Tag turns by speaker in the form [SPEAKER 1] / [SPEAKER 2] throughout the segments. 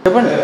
[SPEAKER 1] చెప్పండి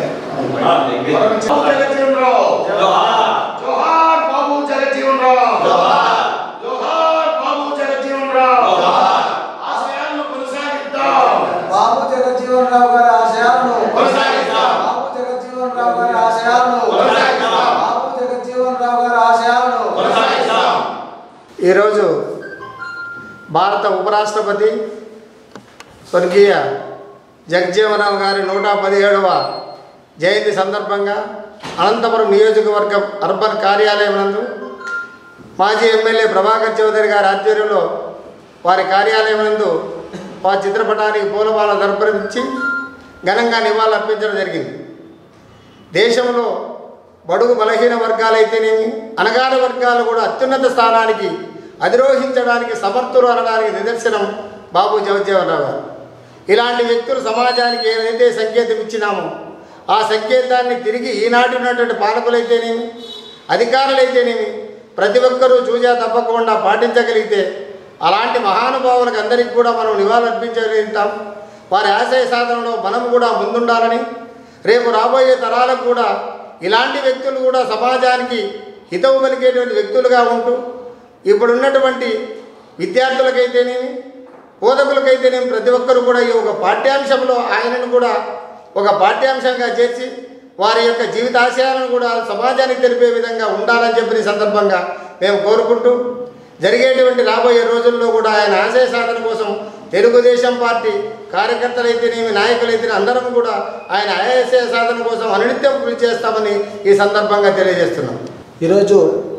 [SPEAKER 2] జగజ్జీవన్ రావు జోహార్ బాబు జగజ్జీవన్ రావు జోహార్ బాబు జగజ్జీవన్ రావు ఆశయాలను కొనసాగిద్దాం
[SPEAKER 3] బాబు జగజ్జీవన్ రావు గారి ఆశయాలను
[SPEAKER 2] కొనసాగిద్దాం.
[SPEAKER 3] బాబు జగజ్జీవన్ రావు గారి ఆశయాలను
[SPEAKER 2] కొనసాగిద్దాం.
[SPEAKER 3] బాబు జగజ్జీవన్ రావు గారి ఆశయాలను
[SPEAKER 2] కొనసాగిద్దాం
[SPEAKER 3] ఈరోజు భారత ఉపరాష్ట్రపతి స్వర్గీయ జగజ్జీవనరావు గారి నూట పదిహేడవ జయంతి సందర్భంగా అనంతపురం నియోజకవర్గ అర్బన్ కార్యాలయం నందు మాజీ ఎమ్మెల్యే ప్రభాకర్ చౌదరి గారి ఆధ్వర్యంలో వారి కార్యాలయం నందు వారి చిత్రపటానికి పూలమాల దర్పరించి ఘనంగా నివాళులు అర్పించడం జరిగింది దేశంలో బడుగు బలహీన వర్గాలైతేనేమి అనగాన వర్గాలు కూడా అత్యున్నత స్థానానికి అధిరోహించడానికి సమర్థులు అనడానికి నిదర్శనం బాబు జగజ్జీవనరావు గారు ఇలాంటి వ్యక్తులు సమాజానికి ఏదైతే సంకేతం ఇచ్చినామో ఆ సంకేతాన్ని తిరిగి ఈనాటి ఉన్నటువంటి పాలకులైతేనేమి అధికారులైతేనేమి ప్రతి ఒక్కరూ చూజా తప్పకుండా పాటించగలిగితే అలాంటి మహానుభావులకు అందరికీ కూడా మనం నివాళులర్పించగలుగుతాం వారి ఆశయ సాధనలో మనం కూడా ముందుండాలని రేపు రాబోయే తరాలకు కూడా ఇలాంటి వ్యక్తులు కూడా సమాజానికి హితవు పలికేటువంటి వ్యక్తులుగా ఉంటూ ఇప్పుడున్నటువంటి విద్యార్థులకైతేనేమి బోధకులకైతేనేమి ప్రతి ఒక్కరు కూడా ఈ ఒక పాఠ్యాంశంలో ఆయనను కూడా ఒక పాఠ్యాంశంగా చేర్చి వారి యొక్క జీవితాశయాలను కూడా సమాజానికి తెలిపే విధంగా ఉండాలని చెప్పిన ఈ సందర్భంగా మేము కోరుకుంటూ జరిగేటువంటి రాబోయే రోజుల్లో కూడా ఆయన ఆశయ సాధన కోసం తెలుగుదేశం పార్టీ కార్యకర్తలైతేనేమి నాయకులైతేనే అందరం కూడా ఆయన ఆశయ సాధన కోసం అనునిత్యం కృషి చేస్తామని ఈ సందర్భంగా తెలియజేస్తున్నాం
[SPEAKER 4] ఈరోజు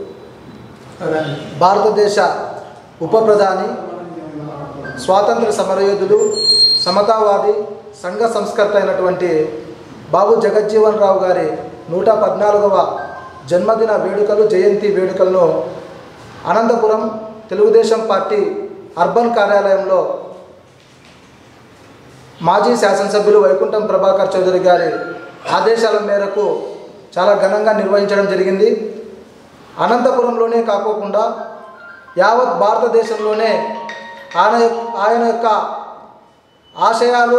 [SPEAKER 4] భారతదేశ ఉప ప్రధాని స్వాతంత్ర సమరయోధుడు సమతావాది సంఘ సంస్కర్త అయినటువంటి బాబు జగజ్జీవన్ రావు గారి నూట పద్నాలుగవ జన్మదిన వేడుకలు జయంతి వేడుకలను అనంతపురం తెలుగుదేశం పార్టీ అర్బన్ కార్యాలయంలో మాజీ శాసనసభ్యులు వైకుంఠం ప్రభాకర్ చౌదరి గారి ఆదేశాల మేరకు చాలా ఘనంగా నిర్వహించడం జరిగింది అనంతపురంలోనే కాకోకుండా యావత్ భారతదేశంలోనే ఆయన యొక్క- ఆయన యొక్క ఆశయాలు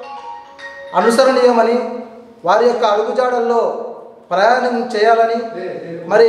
[SPEAKER 4] అనుసరణీయమని వారి యొక్క అడుగుజాడల్లో ప్రయాణం చేయాలని మరి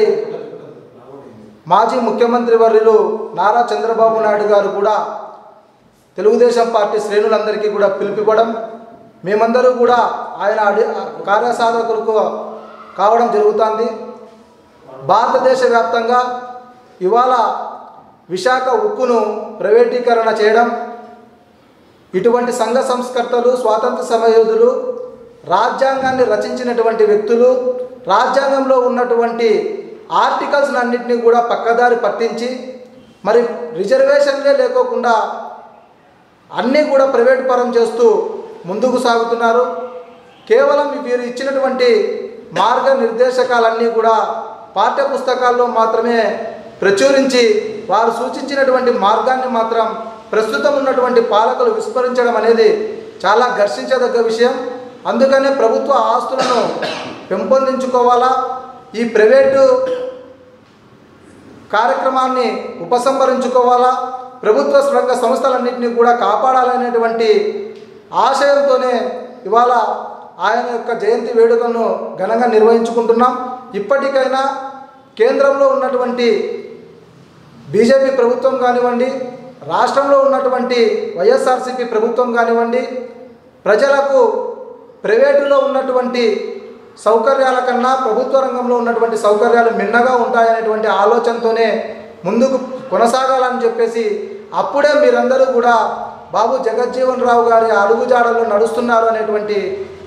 [SPEAKER 4] మాజీ ముఖ్యమంత్రి వర్యులు నారా చంద్రబాబు నాయుడు గారు కూడా తెలుగుదేశం పార్టీ శ్రేణులందరికీ కూడా పిలిపివ్వడం మేమందరూ కూడా ఆయన అడి కార్యసాధకులకు కావడం జరుగుతుంది భారతదేశ వ్యాప్తంగా ఇవాళ విశాఖ ఉక్కును ప్రైవేటీకరణ చేయడం ఇటువంటి సంఘ సంస్కర్తలు స్వాతంత్ర సమయోధులు రాజ్యాంగాన్ని రచించినటువంటి వ్యక్తులు రాజ్యాంగంలో ఉన్నటువంటి ఆర్టికల్స్ అన్నింటినీ కూడా పక్కదారి పట్టించి మరి రిజర్వేషన్లే లేకోకుండా అన్నీ కూడా ప్రైవేట్ పరం చేస్తూ ముందుకు సాగుతున్నారు కేవలం వీరు ఇచ్చినటువంటి మార్గ నిర్దేశకాలన్నీ కూడా పాఠ్య పుస్తకాల్లో మాత్రమే ప్రచురించి వారు సూచించినటువంటి మార్గాన్ని మాత్రం ప్రస్తుతం ఉన్నటువంటి పాలకులు విస్మరించడం అనేది చాలా ఘర్షించదగ్గ విషయం అందుకనే ప్రభుత్వ ఆస్తులను పెంపొందించుకోవాలా ఈ ప్రైవేటు కార్యక్రమాన్ని ఉపసంహరించుకోవాలా ప్రభుత్వ రంగ సంస్థలన్నింటినీ కూడా కాపాడాలనేటువంటి ఆశయంతోనే ఇవాళ ఆయన యొక్క జయంతి వేడుకలను ఘనంగా నిర్వహించుకుంటున్నాం ఇప్పటికైనా కేంద్రంలో ఉన్నటువంటి బీజేపీ ప్రభుత్వం కానివ్వండి రాష్ట్రంలో ఉన్నటువంటి వైఎస్ఆర్సీపీ ప్రభుత్వం కానివ్వండి ప్రజలకు ప్రైవేటులో ఉన్నటువంటి సౌకర్యాల కన్నా ప్రభుత్వ రంగంలో ఉన్నటువంటి సౌకర్యాలు మిన్నగా ఉంటాయనేటువంటి ఆలోచనతోనే ముందుకు కొనసాగాలని చెప్పేసి అప్పుడే మీరందరూ కూడా బాబు జగజ్జీవన్ రావు గారి అడుగుజాడల్లో నడుస్తున్నారు అనేటువంటి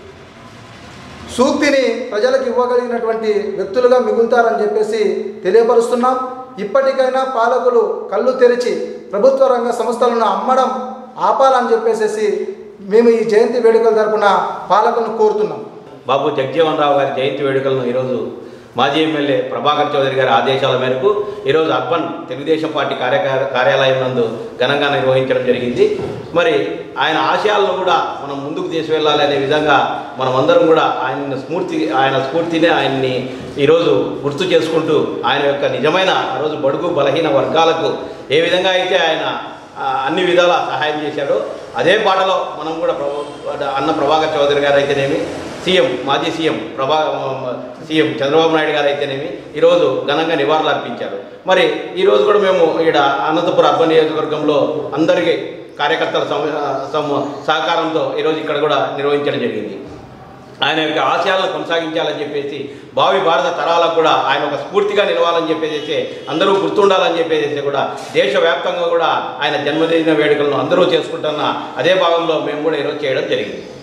[SPEAKER 4] సూక్తిని ప్రజలకు ఇవ్వగలిగినటువంటి వ్యక్తులుగా మిగులుతారని చెప్పేసి తెలియపరుస్తున్నాం ఇప్పటికైనా పాలకులు కళ్ళు తెరిచి ప్రభుత్వ రంగ సంస్థలను అమ్మడం ఆపాలని చెప్పేసి మేము ఈ జయంతి వేడుకల తరపున పాలకులను కోరుతున్నాం
[SPEAKER 5] బాబు జగజీవన్ రావు గారి జయంతి వేడుకలను ఈరోజు మాజీ ఎమ్మెల్యే ప్రభాకర్ చౌదరి గారి ఆదేశాల మేరకు ఈరోజు అర్బన్ తెలుగుదేశం పార్టీ కార్య కార్యాలయం నందు ఘనంగా నిర్వహించడం జరిగింది మరి ఆయన ఆశయాలను కూడా మనం ముందుకు తీసుకెళ్ళాలి అనే విధంగా మనం అందరం కూడా ఆయన స్ఫూర్తి ఆయన స్ఫూర్తిని ఆయన్ని ఈరోజు గుర్తు చేసుకుంటూ ఆయన యొక్క నిజమైన ఆ రోజు బడుగు బలహీన వర్గాలకు ఏ విధంగా అయితే ఆయన ఆ, అన్ని విధాల సహాయం చేశాడో అదే బాటలో మనం కూడా ప్రభు అన్న ప్రభాకర్ చౌదరి గారు అయితేనేమి సీఎం మాజీ సీఎం ప్రభా సీఎం చంద్రబాబు నాయుడు గారు అయితేనేమి ఈరోజు ఘనంగా నివాళులు అర్పించారు మరి ఈరోజు కూడా మేము ఇక్కడ అనంతపురం అర్బన్ నియోజకవర్గంలో అందరికీ కార్యకర్తల సమ సమ- సహకారంతో ఈరోజు ఇక్కడ కూడా నిర్వహించడం జరిగింది ఆయన యొక్క ఆశయాలను కొనసాగించాలని చెప్పేసి భావి భారత తరాలకు కూడా ఆయన ఒక స్ఫూర్తిగా నిలవాలని చెప్పేసి అందరూ గుర్తుండాలని చెప్పేసి కూడా దేశవ్యాప్తంగా కూడా ఆయన జన్మదిన వేడుకలను అందరూ చేసుకుంటున్న అదే భాగంలో మేము కూడా ఈరోజు చేయడం జరిగింది